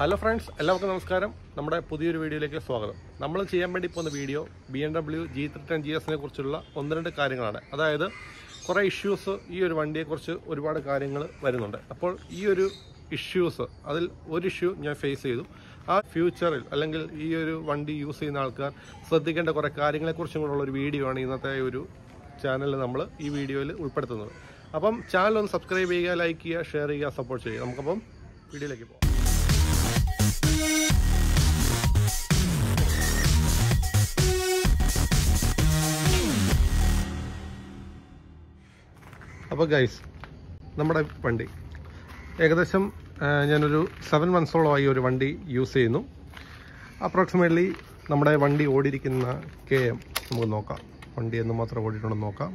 hello friends എല്ലാവർക്കും നമസ്കാരം നമ്മുടെ പുതിയൊരു വീഡിയോയിലേക്ക് സ്വാഗതം നമ്മൾ ചെയ്യാൻ വേണ്ടി പോകുന്ന video B M W G three ten G എസിനെ കുറിച്ചുള്ള ഒന്ന് രണ്ട് കാര്യങ്ങളാണ് അതായത് കുറേ ഇഷ്യൂസ് ഈ ഒരു വണ്ടിയെക്കുറിച്ച് ഒരുപാട് കാര്യങ്ങൾ വരുന്നുണ്ട് അപ്പോൾ ഈ ഒരു ഇഷ്യൂസ് അതിൽ ഒരു ഇഷ്യൂ ഞാൻ ഫേസ് ചെയ്തു ആ ഫ്യൂച്ചറിൽ അല്ലെങ്കിൽ ഈ ഒരു വണ്ടി യൂസ് ചെയ്യുന്ന ആൾക്കാർ ശ്രദ്ധിക്കേണ്ട കുറേ കാര്യങ്ങളെക്കുറിച്ചും കൂടെയുള്ള ഒരു വീഡിയോ ആണ് ഇന്നത്തെ ഒരു ചാനലിൽ നമ്മൾ ഈ വീഡിയോയിൽ ഉൾപ്പെടുത്തുന്നത് അപ്പം ചാനൽ ഒന്ന് സബ്സ്ക്രൈബ് ചെയ്യുക ലൈക്ക് ചെയ്യുക ഷെയർ ചെയ്യുക സപ്പോർട്ട് ചെയ്യുക നമുക്കപ്പം വീഡിയോയിലേക്ക് പോകാം അപ്പോൾ ഗൈസ് നമ്മുടെ വണ്ടി ഏകദേശം ആ, ഞാനൊരു സെവൻ മന്ത്സോളമായി ഒരു വണ്ടി യൂസ് ചെയ്യുന്നു അപ്രോക്സിമേറ്റ്ലി നമ്മുടെ വണ്ടി ഓടിയിരിക്കുന്ന കെ എം നമുക്ക് നോക്കാം വണ്ടി എന്ന് മാത്രം ഓടിയിട്ടുണ്ടെന്ന് നോക്കാം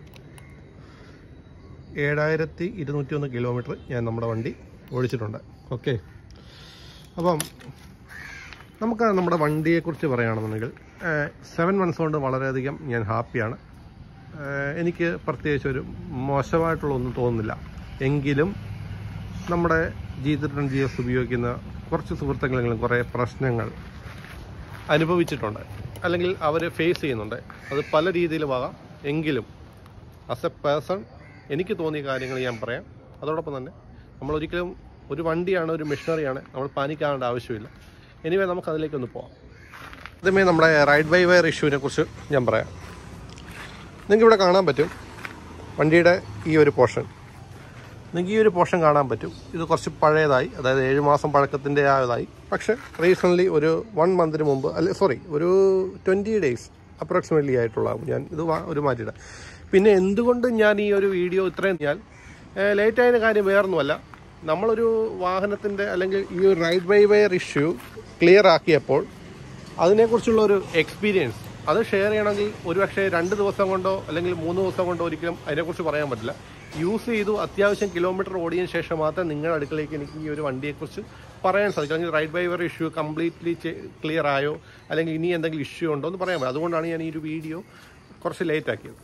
ഏഴായിരത്തി ഇരുന്നൂറ്റി ഒന്ന് കിലോമീറ്റർ ഞാൻ നമ്മുടെ വണ്ടി ഓടിച്ചിട്ടുണ്ട് ഓക്കെ അപ്പം നമുക്ക് നമ്മുടെ വണ്ടിയെക്കുറിച്ച് പറയുകയാണെന്നുണ്ടെങ്കിൽ സെവൻ മന്ത്സ് കൊണ്ട് വളരെയധികം ഞാൻ ഹാപ്പിയാണ് ഏഹ് എനിക്ക് പ്രത്യേകിച്ച് ഒരു മോശമായിട്ടുള്ള ഒന്നും തോന്നുന്നില്ല എങ്കിലും നമ്മുടെ ജീവിതത്തിൽ ജി എസ് ഉപയോഗിക്കുന്ന കുറച്ച് സുഹൃത്തുക്കളെങ്കിലും കുറേ പ്രശ്നങ്ങൾ അനുഭവിച്ചിട്ടുണ്ട് അല്ലെങ്കിൽ അവർ ഫേസ് ചെയ്യുന്നുണ്ട് അത് പല രീതിയിലുമാകാം എങ്കിലും ആസ് എ പേഴ്സൺ എനിക്ക് തോന്നിയ കാര്യങ്ങൾ ഞാൻ പറയാം അതോടൊപ്പം തന്നെ നമ്മൾ ഒരിക്കലും ഒരു വണ്ടിയാണ് ഒരു മെഷീനറിയാണ് നമ്മൾ പാനിക്കാവേണ്ട ആവശ്യമില്ല എനിവേ നമുക്ക് അതിലേക്കൊന്ന് പോവാം ആദ്യമേ നമ്മുടെ റൈഡ് ബൈ വയർ ഇഷ്യൂവിനെ കുറിച്ച് ഞാൻ പറയാം നിങ്ങൾക്ക് ഇവിടെ കാണാൻ പറ്റും വണ്ടിയുടെ ഈ ഒരു പോർഷൻ നിങ്ങൾക്ക് ഈ ഒരു പോർഷൻ കാണാൻ പറ്റും ഇത് കുറച്ച് പഴയതായി അതായത് ഏഴ് മാസം പഴക്കത്തിൻ്റെ ആയതായി പക്ഷേ റീസെൻ്റ്ലി ഒരു വൺ മന്തിന് മുമ്പ് അല്ലെ സോറി ഒരു ട്വൻറ്റി ഡേയ്സ് അപ്രോക്സിമേറ്റ്ലി ആയിട്ടുള്ളതാകും ഞാൻ ഇത് വാ- ഒരു മാറ്റിയിടാം പിന്നെ എന്തുകൊണ്ട് ഞാൻ ഈ ഒരു വീഡിയോ ഇത്രയും ഞാൻ ലേറ്റ് ആയതിന് കാര്യം വേറൊന്നുമല്ല നമ്മളൊരു വാഹനത്തിൻ്റെ അല്ലെങ്കിൽ ഈ ഒരു ride by wire issue clear ആക്കിയപ്പോൾ അതിനെക്കുറിച്ചുള്ള ഒരു എക്സ്പീരിയൻസ് അത് ഷെയർ ചെയ്യണമെങ്കിൽ ഒരുപക്ഷെ രണ്ട് ദിവസം കൊണ്ടോ അല്ലെങ്കിൽ മൂന്ന് ദിവസം കൊണ്ടോ ഒരിക്കലും അതിനെക്കുറിച്ച് പറയാൻ പറ്റില്ല യൂസ് ചെയ്തു അത്യാവശ്യം കിലോമീറ്റർ ഓടിയതിനു ശേഷം മാത്രമേ നിങ്ങളുടെ അടുക്കളേക്ക് എനിക്ക് ഈ ഒരു വണ്ടിയെക്കുറിച്ച് പറയാൻ സാധിക്കും അല്ലെങ്കിൽ ride by wire issue completely clear ആയോ അല്ലെങ്കിൽ ഇനി എന്തെങ്കിലും ഇഷ്യൂ ഉണ്ടോ എന്ന് പറയാൻ പറ്റും അതുകൊണ്ടാണ് ഞാൻ ഈ ഒരു വീഡിയോ കുറച്ച് ലേറ്റ് ആക്കിയത്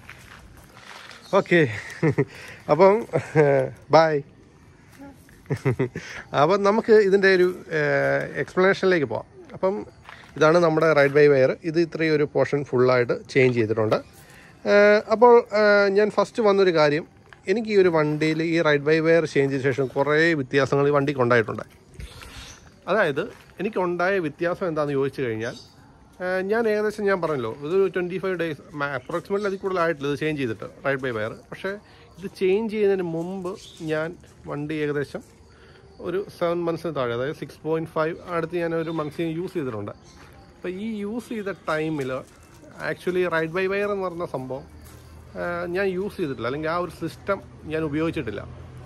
ഓക്കെ അപ്പം ബൈ അപ്പം നമുക്ക് ഇതിൻ്റെ ഒരു എക്സ്പ്ലനേഷനിലേക്ക് പോവാം അപ്പം ഇതാണ് നമ്മുടെ റൈഡ് ബൈ വയർ ഇത് ഇത്രയും ഒരു പോർഷൻ ഫുള്ളായിട്ട് ചേഞ്ച് ചെയ്തിട്ടുണ്ട് ഏഹ് അപ്പോൾ ഏഹ് ഞാൻ ഫസ്റ്റ് വന്നൊരു കാര്യം എനിക്ക് ഈ ഒരു വണ്ടിയിൽ ഈ റൈഡ് ബൈ വയർ ചേഞ്ച് ചെയ്ത ശേഷം കുറേ വ്യത്യാസങ്ങൾ ഈ വണ്ടിക്ക് ഉണ്ടായിട്ടുണ്ട് അതായത് എനിക്കുണ്ടായ വ്യത്യാസം എന്താണെന്ന് ചോദിച്ചു കഴിഞ്ഞാൽ ഏഹ് ഞാൻ ഏകദേശം ഞാൻ പറഞ്ഞല്ലോ ഇതൊരു ട്വൻറ്റി ഫൈവ് ഡേയ്സ് അപ്രോക്സിമേറ്റ്ലി അതിൽ കൂടുതലായിട്ടില്ല ഇത് ചേഞ്ച് ചെയ്തിട്ട് റൈഡ് ബൈ വയർ പക്ഷേ ഇത് ചേഞ്ച് ചെയ്യുന്നതിന് മുമ്പ് ഞാൻ വണ്ടി ഏകദേശം ഒരു സെവൻ മന്ത്സിന് താഴെ അതായത് സിക്സ് പോയിൻറ്റ് ഫൈവ് അടുത്ത് ഞാൻ ഒരു മന്ത്സിന് യൂസ് ചെയ്തിട്ടുണ്ട് അപ്പോൾ ഈ യൂസ് ചെയ്ത ടൈമിൽ ആക്ച്വലി റൈഡ് ബൈ വയർ എന്ന് പറഞ്ഞ സംഭവം ഏഹ് ഞാൻ യൂസ് ചെയ്തിട്ടില്ല അല്ലെങ്കിൽ ആ ഒരു സിസ്റ്റം ഞാൻ ഉപയോഗിച്ചിട്ടില്ല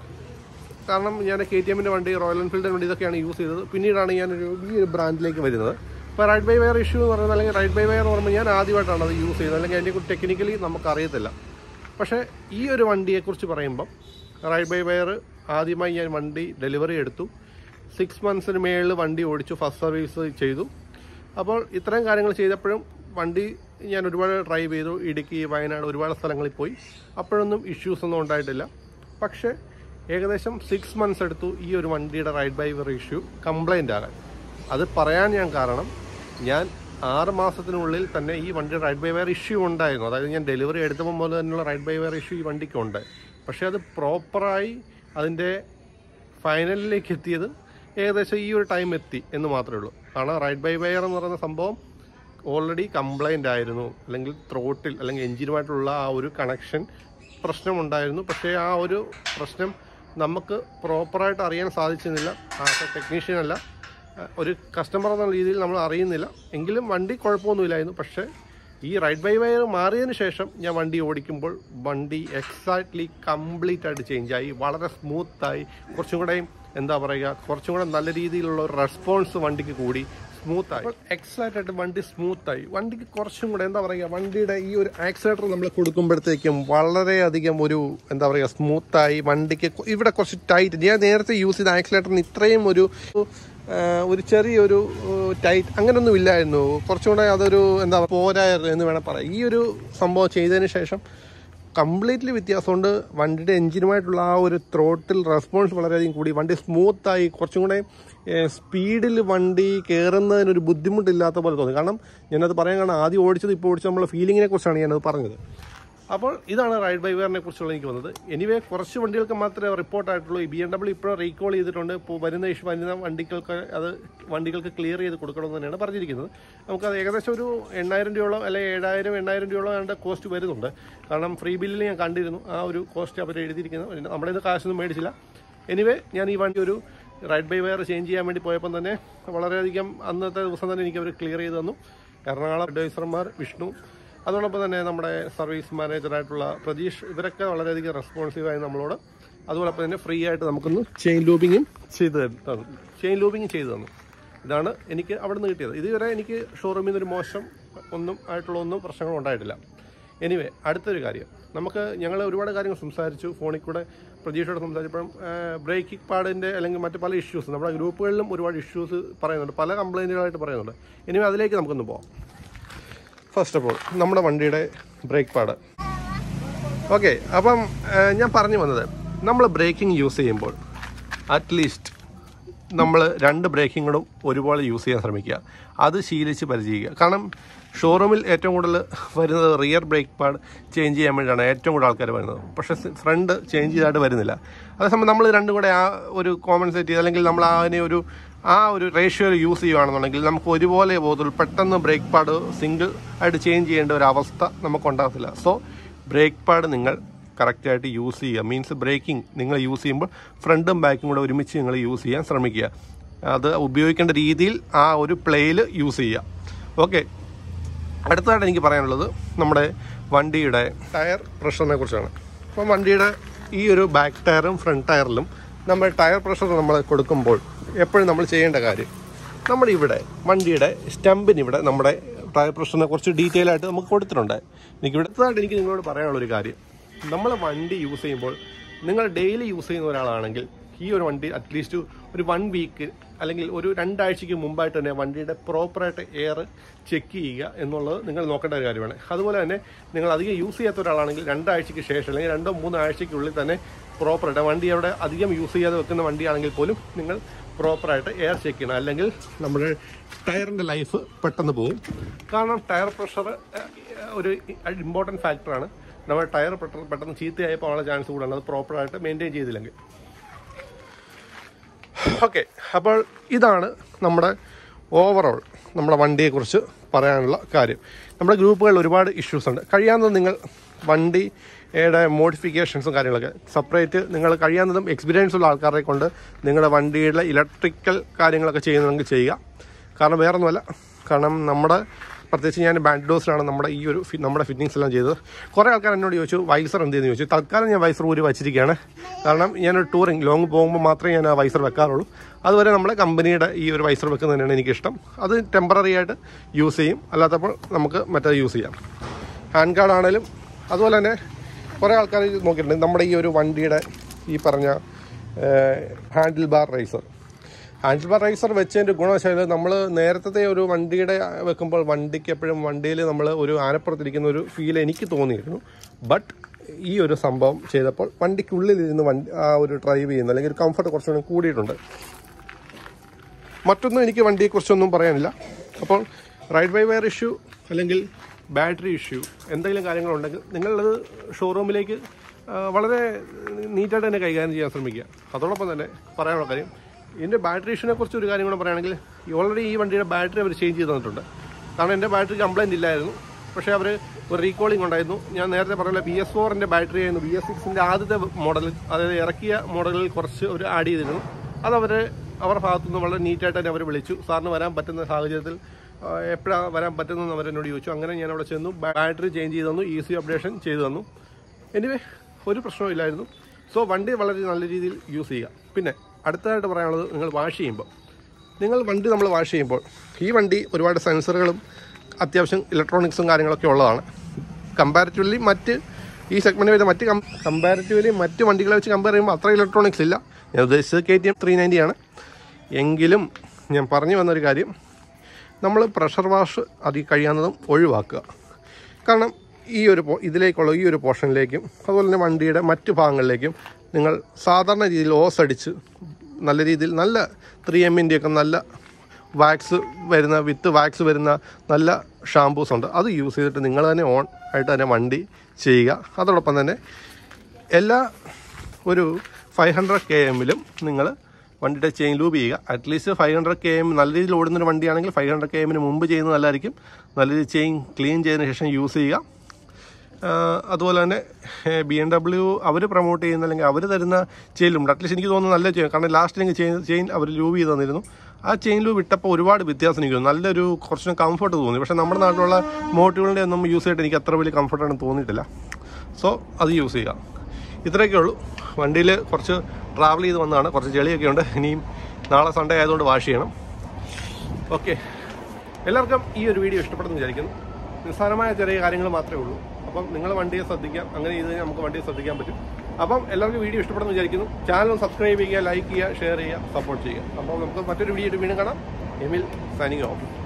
കാരണം ഞാൻ കെ ടി എമ്മിൻ്റെ വണ്ടി റോയൽ എൻഫീൽഡിൻ്റെ വണ്ടി ഇതൊക്കെയാണ് യൂസ് ചെയ്തത് പിന്നീടാണ് ഞാനൊരു ഈ ഒരു ബ്രാൻഡിലേക്ക് വരുന്നത് ഇപ്പോൾ റൈഡ് ബൈ വയർ ഇഷ്യൂ എന്ന് പറയുന്നത് അല്ലെങ്കിൽ റൈഡ് ബൈ വയർ എന്ന് പറയുമ്പോൾ ഞാൻ ആദ്യമായിട്ടാണ് അത് യൂസ് ചെയ്തത് അല്ലെങ്കിൽ അതിനെ കുറിച്ച് ടെക്നിക്കലി നമുക്കറിയത്തില്ല പക്ഷേ ഈ ഒരു വണ്ടിയെക്കുറിച്ച് പറയുമ്പം റൈഡ് ബൈ വയർ ആദ്യമായി ഞാൻ വണ്ടി ഡെലിവറി എടുത്തു സിക്സ് മന്ത്സിന് മേളിൽ വണ്ടി ഓടിച്ചു ഫസ്റ്റ് സർവീസ് ചെയ്തു അപ്പോൾ ഇത്രയും കാര്യങ്ങൾ ചെയ്തപ്പോഴും വണ്ടി ഞാൻ ഒരുപാട് ഡ്രൈവ് ചെയ്തു ഇടുക്കി വയനാട് ഒരുപാട് സ്ഥലങ്ങളിൽ പോയി അപ്പോഴൊന്നും ഇഷ്യൂസ് ഒന്നും ഉണ്ടായിട്ടില്ല പക്ഷേ ഏകദേശം സിക്സ് മന്ത്സ് എടുത്തു ഈ ഒരു വണ്ടിയുടെ ride by wire issue complaint ആകാൻ അത് പറയാൻ ഞാൻ കാരണം ഞാൻ ആറ് മാസത്തിനുള്ളിൽ തന്നെ ഈ വണ്ടിയുടെ റൈഡ് ബൈ വയർ ഇഷ്യൂ ഉണ്ടായിരുന്നു അതായത് ഞാൻ ഡെലിവറി എടുത്തപ്പോൾ മുതൽ തന്നെയുള്ള റൈഡ് ബൈ വയർ ഇഷ്യൂ ഈ വണ്ടിക്കുണ്ട് പക്ഷേ അത് പ്രോപ്പറായി അതിൻ്റെ ഫൈനലിലേക്ക് എത്തിയത് ഏകദേശം ഈ ഒരു ടൈം എത്തി എന്ന് മാത്രമേ ഉള്ളൂ കാരണം റൈഡ് ബൈ വയർ എന്ന് പറയുന്ന സംഭവം ഓൾറെഡി കംപ്ലൈൻ്റ് ആയിരുന്നു അല്ലെങ്കിൽ ത്രോട്ടിൽ അല്ലെങ്കിൽ എഞ്ചിനുമായിട്ടുള്ള ആ ഒരു കണക്ഷൻ പ്രശ്നമുണ്ടായിരുന്നു പക്ഷേ ആ ഒരു പ്രശ്നം നമുക്ക് പ്രോപ്പറായിട്ട് അറിയാൻ സാധിച്ചിരുന്നില്ല ആസ് എ ടെക്നീഷ്യൻ അല്ല അഹ് ഒരു കസ്റ്റമർ എന്ന രീതിയിൽ നമ്മൾ അറിയുന്നില്ല എങ്കിലും വണ്ടി കുഴപ്പമൊന്നുമില്ലായിരുന്നു പക്ഷേ ഈ റൈഡ് ബൈ വയർ മാറിയതിന് ശേഷം ഞാൻ വണ്ടി ഓടിക്കുമ്പോൾ വണ്ടി എക്സാക്ട്ലി കംപ്ലീറ്റ് ആയിട്ട് ചേഞ്ച് ആയി വളരെ സ്മൂത്തായി കുറച്ചും കൂടെ എന്താ പറയുക കുറച്ചും കൂടെ നല്ല രീതിയിലുള്ള ഒരു റെസ്പോൺസ് വണ്ടിക്ക് കൂടി സ്മൂത്തായി എക്സാക്റ്റ് ആയിട്ട് വണ്ടി സ്മൂത്തായി വണ്ടിക്ക് കുറച്ചും കൂടെ എന്താ പറയുക വണ്ടിയുടെ ഈ ഒരു ആക്സിലേറ്റർ നമ്മൾ കൊടുക്കുമ്പോഴത്തേക്കും വളരെയധികം ഒരു എന്താ പറയുക സ്മൂത്തായി വണ്ടിക്ക് കൊ- ഇവിടെ കുറച്ച് ടൈറ്റ് ഞാൻ നേരത്തെ യൂസ് ചെയ്ത ആക്സിലേറ്ററിന് ഇത്രയും ഒരു ആ, ഒരു ചെറിയൊരു ടൈറ്റ് അങ്ങനൊന്നും ഇല്ലായിരുന്നു കുറച്ചും കൂടെ അതൊരു എന്താ പോരായിരുന്നു എന്ന് വേണം പറയാം ഈ ഒരു സംഭവം ചെയ്തതിന് ശേഷം കംപ്ലീറ്റ്ലി വ്യത്യാസമുണ്ട് വണ്ടിയുടെ എഞ്ചിനുമായിട്ടുള്ള ആ ഒരു ത്രോട്ടിൽ റെസ്പോൺസ് വളരെയധികം കൂടി വണ്ടി സ്മൂത്തായി കുറച്ചും കൂടെ സ്പീഡിൽ വണ്ടി കയറുന്നതിനൊരു ബുദ്ധിമുട്ടില്ലാത്ത പോലെ തോന്നി കാരണം ഞാനത് പറയാൻ കാരണം ആദ്യം ഓടിച്ചത് ഇപ്പോൾ ഓടിച്ച നമ്മളെ ഫീലിങ്ങിനെ കുറിച്ചാണ് ഞാനത് പറഞ്ഞത് അപ്പോൾ ഇതാണ് റൈഡ് ബൈ വെയറിനെ കുറിച്ചുള്ള എനിക്ക് വന്നത് എനിവേ കുറച്ച് വണ്ടികൾക്ക് മാത്രമേ റിപ്പോർട്ട് ആയിട്ടുള്ളൂ ഈ ബി എം ഡബ്ല്യൂ ഇപ്പോൾ റീകോൾ ചെയ്തിട്ടുണ്ട് ഇപ്പോൾ വരുന്ന ഇഷ്യൂ വരുന്ന വണ്ടികൾക്ക് അത് വണ്ടികൾക്ക് ക്ലിയർ ചെയ്ത് കൊടുക്കണമെന്ന് തന്നെയാണ് പറഞ്ഞിരിക്കുന്നത് നമുക്കത് ഏകദേശം ഒരു എണ്ണായിരം രൂപയോളം അല്ലെങ്കിൽ ഏഴായിരം എണ്ണായിരം രൂപയോളം അതിൻ്റെ കോസ്റ്റ് വരുന്നുണ്ട് കാരണം ഫ്രീ ബില്ലിൽ ഞാൻ കണ്ടിരുന്നു ആ ഒരു കോസ്റ്റ് അവർ എഴുതിയിരിക്കുന്നത് പിന്നെ നമ്മുടെ ഇത് കാശൊന്നും മേടിച്ചില്ല എനിവേ ഞാൻ ഈ വണ്ടി ഒരു റൈഡ് ബൈ വെയർ ചേഞ്ച് ചെയ്യാൻ വേണ്ടി പോയപ്പം തന്നെ വളരെയധികം അന്നത്തെ ദിവസം തന്നെ എനിക്ക് അവർ ക്ലിയർ ചെയ്ത് തന്നു എറണാകുളം അഡ്വൈസർമാർ വിഷ്ണു അതോടൊപ്പം തന്നെ നമ്മുടെ സർവീസ് മാനേജറായിട്ടുള്ള പ്രതീഷ് ഇവരൊക്കെ വളരെയധികം റെസ്പോൺസീവായി നമ്മളോട് അതോടൊപ്പം തന്നെ ഫ്രീ ആയിട്ട് നമുക്കൊന്ന് ചെയിൻ ലൂബിങ്ങും ചെയ്ത് തന്നു ചെയിൻ ലൂബിങ് ചെയ്തു തന്നു ഇതാണ് എനിക്ക് അവിടെ നിന്ന് കിട്ടിയത് ഇതുവരെ എനിക്ക് ഷോറൂമിൽ നിന്നൊരു മോശം ഒന്നും ആയിട്ടുള്ള ഒന്നും പ്രശ്നങ്ങളും ഉണ്ടായിട്ടില്ല എനിവേ അടുത്തൊരു കാര്യം നമുക്ക് ഞങ്ങൾ ഒരുപാട് കാര്യങ്ങൾ സംസാരിച്ചു ഫോണിൽ കൂടെ പ്രതീക്ഷയോട് സംസാരിച്ചപ്പോഴും ബ്രേക്കിംഗ് പാഡിൻ്റെ അല്ലെങ്കിൽ മറ്റ് പല ഇഷ്യൂസ് നമ്മുടെ ഗ്രൂപ്പുകളിലും ഒരുപാട് ഇഷ്യൂസ് പറയുന്നുണ്ട് പല കംപ്ലൈൻറ്റുകളായിട്ട് പറയുന്നുണ്ട് ഇനി അതിലേക്ക് നമുക്കൊന്ന് പോകാം ഫസ്റ്റ് ഓഫ് ഓൾ നമ്മുടെ വണ്ടിയുടെ ബ്രേക്ക് പാഡ് ഓക്കെ അപ്പം ഏഹ്, ഞാൻ പറഞ്ഞു വന്നത് നമ്മൾ ബ്രേക്കിംഗ് യൂസ് ചെയ്യുമ്പോൾ അറ്റ്ലീസ്റ്റ് നമ്മൾ രണ്ട് ബ്രേക്കിങ്ങും ഒരുപോലെ യൂസ് ചെയ്യാൻ ശ്രമിക്കുക അത് ശീലിച്ച് പരിചയിക്കുക കാരണം ഷോറൂമിൽ ഏറ്റവും കൂടുതൽ വരുന്നത് റിയർ ബ്രേക്ക് പാഡ് ചേഞ്ച് ചെയ്യാൻ വേണ്ടിയാണ് ഏറ്റവും കൂടുതൽ ആൾക്കാർ വരുന്നത് പക്ഷേ ഫ്രണ്ട് ചേഞ്ച് ചെയ്തായിട്ട് വരുന്നില്ല അതേസമയം നമ്മൾ രണ്ടും കൂടെ ആ ഒരു കോമ്പൻസേറ്റ് ചെയ്ത് അല്ലെങ്കിൽ നമ്മൾ അതിനെ ഒരു ആ ഒരു റേഷ്യോയിൽ യൂസ് ചെയ്യുകയാണെന്നുണ്ടെങ്കിൽ നമുക്ക് ഒരുപോലെ പോകത്തുള്ളൂ പെട്ടെന്ന് ബ്രേക്ക് പാഡ് സിംഗിൾ ആയിട്ട് ചേഞ്ച് ചെയ്യേണ്ട ഒരു അവസ്ഥ നമുക്ക് ഉണ്ടാകത്തില്ല സോ ബ്രേക്ക് പാഡ് നിങ്ങൾ കറക്റ്റായിട്ട് യൂസ് ചെയ്യുക മീൻസ് ബ്രേക്കിംഗ് നിങ്ങൾ യൂസ് ചെയ്യുമ്പോൾ ഫ്രണ്ടും ബാക്കും കൂടെ ഒരുമിച്ച് നിങ്ങൾ യൂസ് ചെയ്യാൻ ശ്രമിക്കുക അത് ഉപയോഗിക്കേണ്ട രീതിയിൽ ആ ഒരു പ്ലേയിൽ യൂസ് ചെയ്യുക ഓക്കെ അടുത്തതായിട്ട് എനിക്ക് പറയാനുള്ളത് നമ്മുടെ വണ്ടിയുടെ ടയർ പ്രഷറിനെ കുറിച്ചാണ് അപ്പം വണ്ടിയുടെ ഈ ഒരു ബാക്ക് ടയറും ഫ്രണ്ട് ടയറിലും നമ്മൾ ടയർ പ്രഷർ നമ്മൾ കൊടുക്കുമ്പോൾ എപ്പോഴും നമ്മൾ ചെയ്യേണ്ട കാര്യം നമ്മുടെ ഇവിടെ വണ്ടിയുടെ സ്റ്റമ്പിന് ഇവിടെ നമ്മുടെ ടയർ പ്രഷറിനെ കുറിച്ച് ഡീറ്റെയിൽ ആയിട്ട് നമുക്ക് കൊടുത്തിട്ടുണ്ട് എനിക്ക് അടുത്തതായിട്ട് എനിക്ക് നിങ്ങളോട് പറയാനുള്ളൊരു കാര്യം നമ്മൾ വണ്ടി യൂസ് ചെയ്യുമ്പോൾ നിങ്ങൾ ഡെയിലി യൂസ് ചെയ്യുന്ന ഒരാളാണെങ്കിൽ ഈ ഒരു വണ്ടി അറ്റ്ലീസ്റ്റ് ഒരു വൺ വീക്ക് അല്ലെങ്കിൽ ഒരു രണ്ടാഴ്ചയ്ക്ക് മുമ്പായിട്ട് തന്നെ വണ്ടിയുടെ പ്രോപ്പറായിട്ട് എയർ ചെക്ക് ചെയ്യുക എന്നുള്ളത് നിങ്ങൾ നോക്കേണ്ട ഒരു കാര്യമാണ് അതുപോലെ തന്നെ നിങ്ങൾ അധികം യൂസ് ചെയ്യാത്ത ഒരാളാണെങ്കിൽ രണ്ടാഴ്ചയ്ക്ക് ശേഷം അല്ലെങ്കിൽ രണ്ടോ മൂന്നോ ആഴ്ചയ്ക്കുള്ളിൽ തന്നെ പ്രോപ്പറായിട്ട് വണ്ടി അവിടെ അധികം യൂസ് ചെയ്യാതെ വെക്കുന്ന വണ്ടിയാണെങ്കിൽ പോലും നിങ്ങൾ പ്രോപ്പറായിട്ട് എയർ ചെക്ക് ചെയ്യണം അല്ലെങ്കിൽ നമ്മുടെ ടയറിൻ്റെ ലൈഫ് പെട്ടെന്ന് പോകും കാരണം ടയർ പ്രഷർ ഒരു ഇമ്പോർട്ടൻറ്റ് ഫാക്ടറാണ് നമ്മുടെ ടയർ പെട്ടെന്ന് പെട്ടെന്ന് ചീത്തയായി പോകാനുള്ള ചാൻസ് കൂടാണ് അത് പ്രോപ്പറായിട്ട് മെയിൻറ്റെയിൻ ചെയ്തില്ലെങ്കിൽ ഓക്കെ അപ്പോൾ ഇതാണ് നമ്മുടെ ഓവറോൾ നമ്മുടെ വണ്ടിയെക്കുറിച്ച് പറയാനുള്ള കാര്യം നമ്മുടെ ഗ്രൂപ്പുകളിൽ ഒരുപാട് ഇഷ്യൂസ് ഉണ്ട് കഴിയാവുന്നത് നിങ്ങൾ വണ്ടിയുടെ മോഡിഫിക്കേഷൻസും കാര്യങ്ങളൊക്കെ സെപ്പറേറ്റ് നിങ്ങൾ കഴിയാവുന്നതും എക്സ്പീരിയൻസ് ഉള്ള ആൾക്കാരെ കൊണ്ട് നിങ്ങളുടെ വണ്ടിയുടെ ഇലക്ട്രിക്കൽ കാര്യങ്ങളൊക്കെ ചെയ്യുന്നതെങ്കിൽ ചെയ്യുക കാരണം വേറൊന്നുമല്ല കാരണം നമ്മുടെ പ്രത്യേകിച്ച് ഞാൻ ബാൻഡോസിലാണ് നമ്മുടെ ഈ ഒരു ഫി- നമ്മുടെ ഫിറ്റിങ്സ് എല്ലാം ചെയ്തത് കുറേ ആൾക്കാർ എന്നോട് ചോദിച്ചു വൈസർ എന്ത് ചെയ്യുന്നു ചോദിച്ചു തൽക്കാലം ഞാൻ വൈസർ ഊരി വെച്ചിരിക്കുകയാണ് കാരണം ഞാനൊരു ടൂറിങ് ലോങ് പോകുമ്പോൾ മാത്രമേ ഞാൻ ആ വൈസർ വെക്കാറുള്ളൂ അതുവരെ നമ്മുടെ കമ്പനിയുടെ ഈ ഒരു വൈസർ വെക്കുന്നത് തന്നെയാണ് എനിക്കിഷ്ടം അത് ടെമ്പററി ആയിട്ട് യൂസ് ചെയ്യും അല്ലാത്തപ്പോൾ നമുക്ക് മറ്റേത് യൂസ് ചെയ്യാം ഹാൻഡ് കാർഡ് ആണെങ്കിലും അതുപോലെ തന്നെ കുറേ ആൾക്കാർ ഇത് നോക്കിയിട്ടുണ്ട് നമ്മുടെ ഈ ഒരു വണ്ടിയുടെ ഈ പറഞ്ഞ handle bar riser handle bar riser വെച്ചതിൻ്റെ ഗുണവശാൽ നമ്മൾ നേരത്തെ ഒരു വണ്ടിയുടെ വെക്കുമ്പോൾ വണ്ടിക്ക് എപ്പോഴും വണ്ടിയിൽ നമ്മൾ ഒരു ആനപ്പുറത്തിരിക്കുന്ന ഒരു ഫീൽ എനിക്ക് തോന്നിയിരുന്നു ബട്ട് ഈ ഒരു സംഭവം ചെയ്തപ്പോൾ വണ്ടിക്കുള്ളിലിരുന്ന് വണ്ടി ആ ഒരു ഡ്രൈവ് ചെയ്യുന്ന അല്ലെങ്കിൽ ഒരു കംഫർട്ട് കുറച്ചുകൂടി കൂടിയിട്ടുണ്ട് മറ്റൊന്നും എനിക്ക് വണ്ടിയെക്കുറിച്ചൊന്നും പറയാനില്ല അപ്പോൾ റൈഡ് ബൈ വയർ ഇഷ്യൂ അല്ലെങ്കിൽ ബാറ്ററി ഇഷ്യൂ എന്തെങ്കിലും കാര്യങ്ങളുണ്ടെങ്കിൽ നിങ്ങളത് ഷോറൂമിലേക്ക് ആ, വളരെ നീറ്റായിട്ട് തന്നെ കൈകാര്യം ചെയ്യാൻ ശ്രമിക്കുക അതോടൊപ്പം തന്നെ പറയാനുള്ള കാര്യം ഇതിൻ്റെ ബാറ്ററി ഇഷ്യൂനെ കുറിച്ച് ഒരു കാര്യം കൂടെ പറയുകയാണെങ്കിൽ ഓൾറെഡി ഈ വണ്ടിയുടെ ബാറ്ററി അവർ ചേഞ്ച് ചെയ്ത് തന്നിട്ടുണ്ട് കാരണം എൻ്റെ ബാറ്ററി കംപ്ലൈൻറ്റ് ഇല്ലായിരുന്നു പക്ഷേ അവർ ഒരു റീകോളിംഗ് ഉണ്ടായിരുന്നു ഞാൻ നേരത്തെ പറഞ്ഞ ബി എസ് ഫോറിൻ്റെ ബാറ്ററി ആയിരുന്നു ബി എസ് സിക്സിൻ്റെ ആദ്യത്തെ മോഡൽ അതായത് ഇറക്കിയ മോഡലിൽ കുറച്ച് അവർ ആഡ് ചെയ്തിരുന്നു അതവർ അവരുടെ ഭാഗത്തുനിന്ന് വളരെ നീറ്റായിട്ട് തന്നെ അവർ വിളിച്ചു സാറിന് വരാൻ പറ്റുന്ന സാഹചര്യത്തിൽ എപ്പോഴാണ് വരാൻ പറ്റുന്നതെന്ന് അവരെന്നോട് ചോദിച്ചു അങ്ങനെ ഞാൻ അവിടെ ചെന്നു ബാറ്ററി ചേഞ്ച് ചെയ്ത് തന്നു ഈസി അപ്ഡേഷൻ ചെയ്തു തന്നു എനിവേ ഒരു പ്രശ്നവും ഇല്ലായിരുന്നു സോ വണ്ടി വളരെ നല്ല രീതിയിൽ യൂസ് ചെയ്യുക പിന്നെ അടുത്തതായിട്ട് പറയാനുള്ളത് നിങ്ങൾ വാഷ് ചെയ്യുമ്പോൾ നിങ്ങൾ വണ്ടി നമ്മൾ വാഷ് ചെയ്യുമ്പോൾ ഈ വണ്ടി ഒരുപാട് സെൻസറുകളും അത്യാവശ്യം ഇലക്ട്രോണിക്സും കാര്യങ്ങളൊക്കെ ഉള്ളതാണ് കമ്പാരിറ്റീവ്ലി മറ്റ് ഈ സെഗ്മെൻറ്റ് വരുന്ന മറ്റ് കമ്പാരിറ്റീവ്ലി മറ്റ് വണ്ടികളെ വെച്ച് കമ്പയർ ചെയ്യുമ്പോൾ അത്ര ഇലക്ട്രോണിക്സ് ഇല്ല ഞാൻ ഉദ്ദേശിച്ചത് K T M three ninety ആണ് എങ്കിലും ഞാൻ പറഞ്ഞു വന്നൊരു കാര്യം നമ്മൾ പ്രഷർ വാഷ് അതി കഴിയാവുന്നതും ഒഴിവാക്കുക കാരണം ഈ ഒരു പോ- ഇതിലേക്കുള്ള ഈ ഒരു പോർഷനിലേക്കും അതുപോലെ തന്നെ വണ്ടിയുടെ മറ്റു ഭാഗങ്ങളിലേക്കും നിങ്ങൾ സാധാരണ രീതിയിൽ ഓസ് അടിച്ച് നല്ല രീതിയിൽ നല്ല ത്രീ എമ്മിൻ്റെ ഒക്കെ നല്ല വാക്സ് വരുന്ന വിത്ത് വാക്സ് വരുന്ന നല്ല ഷാമ്പൂസ് ഉണ്ട് അത് യൂസ് ചെയ്തിട്ട് നിങ്ങൾ തന്നെ ഓൺ ആയിട്ട് തന്നെ വണ്ടി ചെയ്യുക അതോടൊപ്പം തന്നെ എല്ലാ ഒരു ഫൈവ് ഹൺഡ്രഡ് കെ എമ്മിലും നിങ്ങൾ വണ്ടിയുടെ ചെയിൻ ലൂബ് ചെയ്യുക at least five hundred K M നല്ല രീതിയിൽ ഓടുന്നൊരു വണ്ടിയാണെങ്കിൽ ഫൈവ് ഹൺഡ്രഡ് കെ എമ്മിന് മുമ്പ് ചെയ്യുന്നത് നല്ലതായിരിക്കും നല്ല രീതിയിൽ ചെയിൻ ക്ലീൻ ചെയ്തതിന് ശേഷം യൂസ് ചെയ്യുക ആഹ് അതുപോലെ തന്നെ ബി എം ഡബ്ല്യു അവർ പ്രൊമോട്ട് ചെയ്യുന്ന അല്ലെങ്കിൽ അവർ തരുന്ന ചെയിലുണ്ട് അറ്റ്ലീസ്റ്റ് എനിക്ക് തോന്നുന്നു നല്ല ചെയിൻ കാരണം ലാസ്റ്റ് എനിക്ക് ചെയിൻ ചെയിൻ അവർ ലൂബ് ചെയ്ത് തന്നിരുന്നു ആ ചെയിൻ ലൂബ് ഇട്ടപ്പോൾ ഒരുപാട് വ്യത്യാസം എനിക്ക് തോന്നി നല്ലൊരു കുറച്ചും കംഫർട്ട് തോന്നി പക്ഷേ നമ്മുടെ നാട്ടിലുള്ള മോട്ടീവുകളുടെ ഒന്നും യൂസ് ചെയ്തിട്ട് എനിക്ക് അത്ര വലിയ കംഫർട്ടാണെന്ന് തോന്നിയിട്ടില്ല സോ അത് യൂസ് ചെയ്യുക ഇത്രയൊക്കെ ഉള്ളൂ വണ്ടിയിൽ കുറച്ച് ട്രാവൽ ചെയ്ത് വന്നതാണ് കുറച്ച് ചെളിയൊക്കെ ഉണ്ട് ഇനിയും നാളെ സൺഡേ ആയതുകൊണ്ട് വാഷ് ചെയ്യണം ഓക്കെ എല്ലാവർക്കും ഈ ഒരു വീഡിയോ ഇഷ്ടപ്പെടുന്നു വിചാരിക്കുന്നു നിസ്സാരമായ ചെറിയ കാര്യങ്ങൾ മാത്രമേ ഉള്ളൂ അപ്പം നിങ്ങൾ വണ്ടിയെ ശ്രദ്ധിക്കാം അങ്ങനെ ചെയ്ത് കഴിഞ്ഞാൽ നമുക്ക് വണ്ടിയെ ശ്രദ്ധിക്കാൻ പറ്റും അപ്പം എല്ലാവർക്കും വീഡിയോ ഇഷ്ടപ്പെടുന്നു വിചാരിക്കുന്നു ചാനൽ സബ്സ്ക്രൈബ് ചെയ്യുക ലൈക്ക് ചെയ്യുക ഷെയർ ചെയ്യുക സപ്പോർട്ട് ചെയ്യുക അപ്പോൾ നമുക്ക് മറ്റൊരു വീഡിയോ വീണ്ടും കാണാം എമിൽ സൈനിങ് ഓഫ്